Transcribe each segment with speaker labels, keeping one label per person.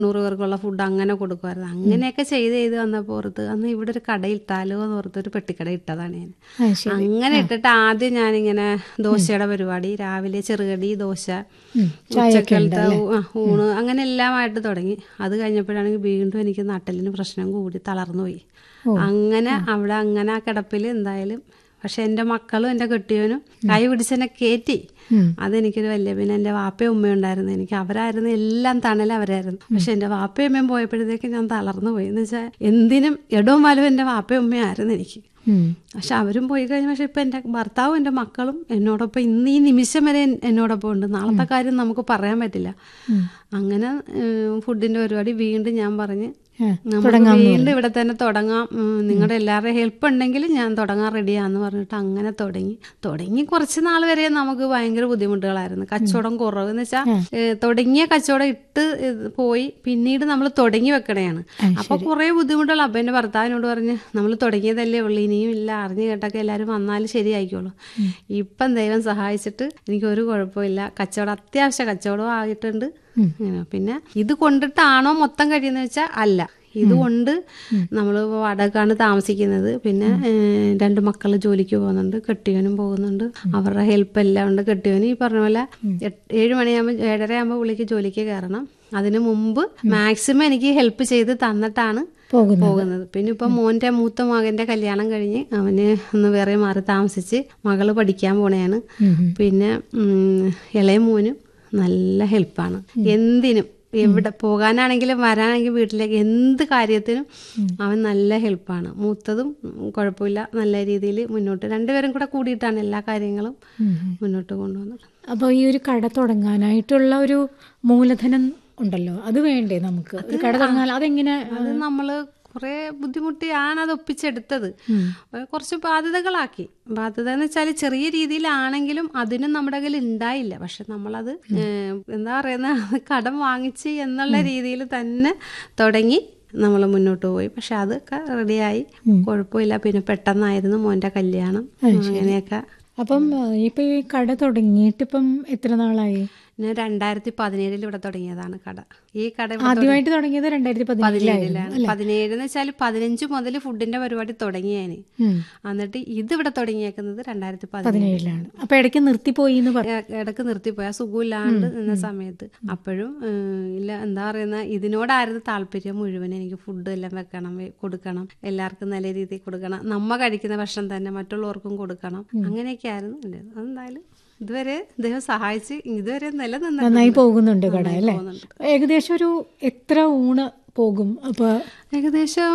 Speaker 1: നൂറ് പേർക്കുള്ള ഫുഡ് അങ്ങനെ കൊടുക്കുമായിരുന്നു അങ്ങനെയൊക്കെ ചെയ്ത് ചെയ്ത് വന്നപ്പോൾ ഓർത്ത് അന്ന് ഇവിടെ ഒരു കട ഇട്ടാലോ എന്ന് ഓർത്ത് ഒരു പെട്ടിക്കട ഇട്ടതാണ് ഞാൻ
Speaker 2: അത് ശരി
Speaker 1: അങ്ങനെ ഇട്ടിട്ട് ആദ്യം ഞാനിങ്ങനെ ദോശയുടെ പരിപാടി രാവിലെ ചെറുകടി ദോശ
Speaker 2: ഉം. ചായയൊക്കെ
Speaker 1: ഉച്ചക്കലത്തെ ഊ- ആ, ഊണ് അങ്ങനെ എല്ലാമായിട്ട് തുടങ്ങി അത് കഴിഞ്ഞപ്പോഴാണെങ്കിൽ വീണ്ടും എനിക്ക് നട്ടലിന് പ്രശ്നം കൂടി തളർന്നു പോയി അങ്ങനെ അവിടെ അങ്ങനെ ആ കിടപ്പിൽ എന്തായാലും പക്ഷെ എൻ്റെ മക്കളും എൻ്റെ കെട്ടിയവനും കൈ പിടിച്ചെന്നെ കയറ്റി
Speaker 2: ഉം.
Speaker 1: അതെനിക്കൊരു വലിയ പിന്നെ എൻ്റെ വാപ്പയും ഉമ്മയും ഉണ്ടായിരുന്നു എനിക്ക് അവരായിരുന്നു എല്ലാം തണൽ അവരായിരുന്നു പക്ഷെ എൻ്റെ വാപ്പയും ഉമ്മയും പോയപ്പോഴത്തേക്ക് ഞാൻ തളർന്നു പോയി എന്ന് വെച്ചാൽ എന്തിനും ഇടവും വലവും എൻ്റെ വാപ്പയും ഉമ്മയും ആയിരുന്നു എനിക്ക്
Speaker 2: ഉം.
Speaker 1: പക്ഷെ അവരും പോയി കഴിഞ്ഞ പക്ഷെ ഇപ്പം എൻ്റെ ഭർത്താവും എൻ്റെ മക്കളും എന്നോടൊപ്പം ഇന്ന് ഈ നിമിഷം വരെ എൻ- എന്നോടൊപ്പം ഉണ്ട് നാളത്തെ കാര്യം നമുക്ക് പറയാൻ പറ്റില്ല അങ്ങനെ ഫുഡിൻ്റെ പരിപാടി വീണ്ടും ഞാൻ പറഞ്ഞ്
Speaker 2: ആ,
Speaker 1: നമുക്ക് വീണ്ടും ഇവിടെ തന്നെ തുടങ്ങാം ഉം, നിങ്ങളുടെ എല്ലാവരുടെയും ഹെൽപ്പ് ഉണ്ടെങ്കിൽ ഞാൻ തുടങ്ങാൻ റെഡിയാന്ന് പറഞ്ഞിട്ട് അങ്ങനെ തുടങ്ങി തുടങ്ങി കുറച്ച് നാൾ വരെ നമുക്ക് ഭയങ്കര ബുദ്ധിമുട്ടുകളായിരുന്നു കച്ചവടം കുറവ് എന്ന് വെച്ചാൽ തുടങ്ങിയ കച്ചവടം ഇട്ട് ഇത് പോയി പിന്നീട് നമ്മൾ തുടങ്ങി വെക്കണയാണ് അപ്പൊ കുറെ ബുദ്ധിമുട്ടുകൾ അപ്പൊ എന്റെ ഭർത്താവിനോട് പറഞ്ഞ് നമ്മൾ തുടങ്ങിയതല്ലേ ഉള്ളൂ ഇനിയും ഇല്ല അറിഞ്ഞു കേട്ടൊക്കെ എല്ലാവരും വന്നാലും ശരിയായിക്കോളൂ ഇപ്പം ദൈവം സഹായിച്ചിട്ട് എനിക്ക് ഒരു കുഴപ്പമില്ല കച്ചവടം അത്യാവശ്യ കച്ചവടം ആയിട്ടുണ്ട് ഇങ്ങനെ. പിന്നെ ഇത് കൊണ്ടിട്ടാണോ മൊത്തം കഴിയുന്നത് വെച്ചാൽ അല്ല ഇതുകൊണ്ട് നമ്മൾ വാടകക്കാണ് താമസിക്കുന്നത് പിന്നെ ഏഹ്, രണ്ട് മക്കൾ ജോലിക്ക് പോകുന്നുണ്ട് കെട്ടിയവനും പോകുന്നുണ്ട് അവരുടെ ഹെൽപ്പ് എല്ലാം ഉണ്ട് കെട്ടിയവന് ഈ പറഞ്ഞ പോലെ എട്ട്- ഏഴ് മണിയാകുമ്പോൾ ഏഴര ആകുമ്പോൾ പുള്ളിക്ക് ജോലിക്ക് കയറണം അതിനു മുമ്പ് മാക്സിമം എനിക്ക് ഹെൽപ്പ് ചെയ്ത് തന്നിട്ടാണ്
Speaker 2: പോകുന്നത്
Speaker 1: പോകുന്നത് പിന്നെ ഇപ്പൊ മോന്റെ മൂത്ത മകന്റെ കല്യാണം കഴിഞ്ഞ് അവന് ഒന്ന് വേറെ മാറി താമസിച്ച് മകള് പഠിക്കാൻ പോണെയാണ്
Speaker 2: ഉം, ഉം.
Speaker 1: പിന്നെ ഉം, ഇളയ മോനും നല്ല ഹെൽപ്പാണ് എന്തിനും എവിടെ പോകാനാണെങ്കിലും വരാനെങ്കിലും വീട്ടിലേക്ക് എന്ത് കാര്യത്തിനും അവൻ നല്ല ഹെൽപ്പാണ് മൂത്തതും ഉം, കുഴപ്പമില്ല നല്ല രീതിയിൽ മുന്നോട്ട് രണ്ടുപേരും കൂടെ കൂടിയിട്ടാണ് എല്ലാ കാര്യങ്ങളും
Speaker 2: ഉം, ഉം.
Speaker 1: മുന്നോട്ട് കൊണ്ടുവന്നത്
Speaker 2: അപ്പോൾ ഈ ഒരു കട തുടങ്ങാനായിട്ടുള്ള ഒരു മൂലധനം ഉണ്ടല്ലോ അത് വേണ്ടേ നമുക്ക് ഒരു കട തുടങ്ങാൻ അതെങ്ങനെ
Speaker 1: അത് നമ്മള് കുറെ ബുദ്ധിമുട്ടിയാണ് അത് ഒപ്പിച്ചെടുത്തത് ഏഹ് കുറച്ച് ബാധ്യതകളാക്കി ബാധ്യത എന്ന് വെച്ചാൽ ചെറിയ രീതിയിലാണെങ്കിലും അതിനും നമ്മുടെ കയ്യിൽ ഉണ്ടായില്ല പക്ഷെ നമ്മളത് ഏഹ് എന്താ പറയുന്ന കടം വാങ്ങിച്ച് എന്നുള്ള രീതിയിൽ തന്നെ തുടങ്ങി നമ്മൾ മുന്നോട്ട് പോയി പക്ഷെ അതൊക്കെ റെഡിയായി കുഴപ്പമില്ല പിന്നെ പെട്ടെന്നായിരുന്നു മോന്റെ കല്യാണം അങ്ങനെയൊക്കെ
Speaker 2: അപ്പം ഇപ്പൊ ഈ കട തുടങ്ങിയിട്ട് ഇപ്പം എത്ര നാളായി
Speaker 1: ഞാൻ രണ്ടായിരത്തി പതിനേഴിൽ ഇവിടെ തുടങ്ങിയതാണ് കട ഈ കട ഇവിടെ
Speaker 2: ആദ്യമായിട്ട് തുടങ്ങിയത് രണ്ടായിരത്തി പതിനേഴിലായിരുന്നു
Speaker 1: പതിനേഴിലാണ് പതിനേഴ് എന്ന് വെച്ചാൽ പതിനഞ്ച് മുതൽ ഫുഡിന്റെ പരിപാടി തുടങ്ങി ഞാൻ എന്നിട്ട് ഇത് ഇവിടെ തുടങ്ങിയേക്കുന്നത് രണ്ടായിരത്തി പതിനേഴ്
Speaker 2: പതിനേഴിലാണ് അപ്പൊ ഇടയ്ക്ക് നിർത്തിപ്പോയി എന്ന് പറഞ്ഞു
Speaker 1: ഇടക്ക് നിർത്തിപ്പോയി ആ സുഖമില്ലാണ്ട് നിന്ന സമയത്ത് അപ്പോഴും ഏഹ്, ഇല്ല എന്താ പറയുന്ന ഇതിനോടായിരുന്നു താല്പര്യം മുഴുവൻ എനിക്ക് ഫുഡ് എല്ലാം വെക്കണം വെ- കൊടുക്കണം എല്ലാവർക്കും നല്ല രീതിയിൽ കൊടുക്കണം നമ്മ കഴിക്കുന്ന ഭക്ഷണം തന്നെ മറ്റുള്ളവർക്കും കൊടുക്കണം അങ്ങനെയൊക്കെയായിരുന്നു എൻ്റെ അതെന്തായാലും ഇതുവരെ ദൈവം സഹായിച്ച് ഇതുവരെ നിലനിന്നു
Speaker 2: നന്നായി പോകുന്നുണ്ട് കട അല്ലേ
Speaker 1: പോകുന്നുണ്ട്.
Speaker 2: ഏകദേശം ഒരു എത്ര ഊണ് പോകും അപ്പൊ
Speaker 1: ഏകദേശം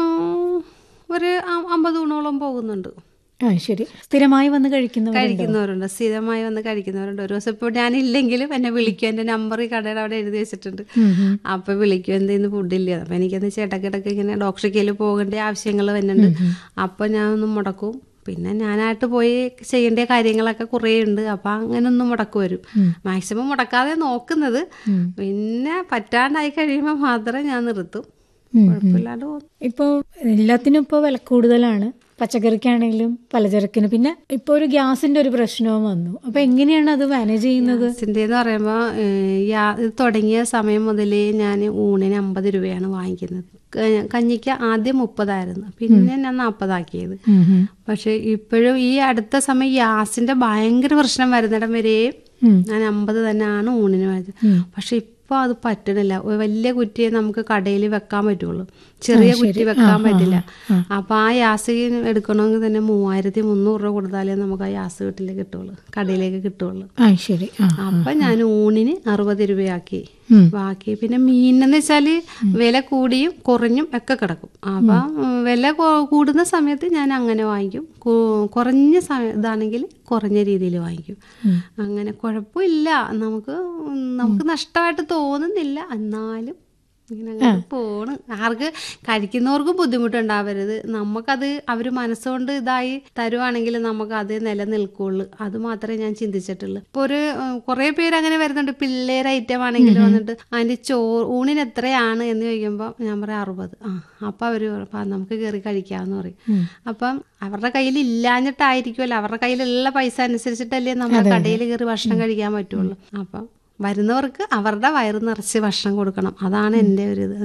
Speaker 1: ഒരു അ- അമ്പത് ഊണോളം പോകുന്നുണ്ട്
Speaker 2: ആ ശരി സ്ഥിരമായി വന്ന് കഴിക്കുന്നവർ
Speaker 1: കഴിക്കുന്നവരുണ്ട് സ്ഥിരമായി വന്ന് കഴിക്കുന്നവരുണ്ട് ഒരു ദിവസം ഇപ്പോൾ ഞാനില്ലെങ്കിലും എന്നെ വിളിക്കും എൻ്റെ നമ്പർ ഈ കടയുടെ അവിടെ എഴുതി വെച്ചിട്ടുണ്ട് അപ്പൊ വിളിക്കും എന്തെങ്കിലും ഫുഡില്ല അപ്പൊ എനിക്കെന്ന് വെച്ചാൽ ഇടയ്ക്കിടയ്ക്ക് ഇങ്ങനെ ഡോക്ടറിക്കയിൽ പോകേണ്ട ആവശ്യങ്ങൾ വരുന്നുണ്ട് അപ്പൊ ഞാൻ ഒന്ന് മുടക്കും പിന്നെ ഞാനായിട്ട് പോയി ചെയ്യേണ്ട കാര്യങ്ങളൊക്കെ കുറേ ഉണ്ട് അപ്പൊ അങ്ങനെ ഒന്ന് മുടക്ക് വരും മാക്സിമം മുടക്കാതെ നോക്കുന്നത് പിന്നെ പറ്റാണ്ടായി കഴിയുമ്പോൾ മാത്രമേ ഞാൻ നിർത്തും കുഴപ്പമില്ലാണ്ട് പോകും
Speaker 2: ഇപ്പോൾ എല്ലാത്തിനും ഇപ്പോൾ വില കൂടുതലാണ് പച്ചക്കറിക്കാണെങ്കിലും പലചരക്കിന് പിന്നെ ഇപ്പോൾ ഒരു ഗ്യാസിന്റെ ഒരു പ്രശ്നവും വന്നു അപ്പൊ എങ്ങനെയാണ് അത് മാനേജ് ചെയ്യുന്നത്
Speaker 1: ഗ്യാസിൻ്റെ എന്ന് പറയുമ്പോൾ ഇത് തുടങ്ങിയ സമയം മുതലേ ഞാൻ ഊണിന് അമ്പത് രൂപയാണ് വാങ്ങിക്കുന്നത് ക- കഞ്ഞിക്ക് ആദ്യം മുപ്പതായിരുന്നു പിന്നെ ഞാൻ നാൽപ്പതാക്കിയത്
Speaker 2: ഉം, ഉം.
Speaker 1: പക്ഷെ ഇപ്പോഴും ഈ അടുത്ത സമയം ഗ്യാസിന്റെ ഭയങ്കര പ്രശ്നം വരുന്നിടം വരെയും
Speaker 2: ഉം.
Speaker 1: ഞാൻ അമ്പത് തന്നെയാണ് ഊണിന് വാങ്ങിച്ചത് പക്ഷെ ഇപ്പൊ അത് പറ്റണില്ല ഒരു വലിയ കുറ്റിയെ നമുക്ക് കടയിൽ വെക്കാൻ പറ്റുള്ളൂ ചെറിയ കുറ്റി വെക്കാൻ പറ്റില്ല അപ്പൊ ആ ഗ്യാസ് എടുക്കണമെങ്കിൽ തന്നെ മൂവായിരത്തി മുന്നൂറ് രൂപ കൊടുത്താലേ നമുക്ക് ആ ഗ്യാസ് വീട്ടിലേക്ക് കിട്ടുള്ളൂ കടയിലേക്ക് കിട്ടുള്ളൂ
Speaker 2: ആ ശരി ആ
Speaker 1: അപ്പൊ ഞാൻ ഊണിന് അറുപത് രൂപയാക്കി
Speaker 2: ഉം.
Speaker 1: ബാക്കി പിന്നെ മീനെന്ന് വെച്ചാല് വില കൂടിയും കുറഞ്ഞും ഒക്കെ കിടക്കും അപ്പൊ ഉം, വില കൊ- കൂടുന്ന സമയത്ത് ഞാൻ അങ്ങനെ വാങ്ങിക്കും കു- കുറഞ്ഞ സമയം ഇതാണെങ്കിൽ കുറഞ്ഞ രീതിയിൽ വാങ്ങിക്കും അങ്ങനെ കുഴപ്പമില്ല നമുക്ക് ഉം, നമുക്ക് നഷ്ടമായിട്ട് തോന്നുന്നില്ല എന്നാലും ഇങ്ങനെ അങ്ങോട്ട് പോണ് ആർക്ക് കഴിക്കുന്നവർക്ക് ബുദ്ധിമുട്ടുണ്ടാവരുത് നമുക്കത് അവർ മനസ്സുകൊണ്ട് ഇതായി തരുവാണെങ്കിൽ നമുക്ക് അത് നിലനിൽക്കുള്ളൂ അത് മാത്രമേ ഞാൻ ചിന്തിച്ചിട്ടുള്ളൂ ഇപ്പൊ ഒരു കുറെ പേര് അങ്ങനെ വരുന്നുണ്ട് പിള്ളേർ ഐറ്റം ആണെങ്കിൽ വന്നിട്ട് അതിന്റെ ചോ ഊണിന് എത്രയാണ് എന്ന് ചോദിക്കുമ്പോൾ ഞാൻ പറയാം അറുപത് ആ അപ്പൊ അവര് പറയും, "അപ്പൊ നമുക്ക് കയറി കഴിക്കാന്ന് പറയും അപ്പം അവരുടെ കയ്യിൽ ഇല്ലാഞ്ഞിട്ടായിരിക്കുമല്ലോ അവരുടെ കയ്യിലുള്ള പൈസ അനുസരിച്ചിട്ടല്ലേ നമ്മുടെ കടയിൽ കയറി ഭക്ഷണം കഴിക്കാൻ പറ്റുള്ളൂ അപ്പം വരുന്നവർക്ക് അവരുടെ വയറ് നിറച്ച് ഭക്ഷണം കൊടുക്കണം അതാണ് എൻ്റെ ഒരു ഇത്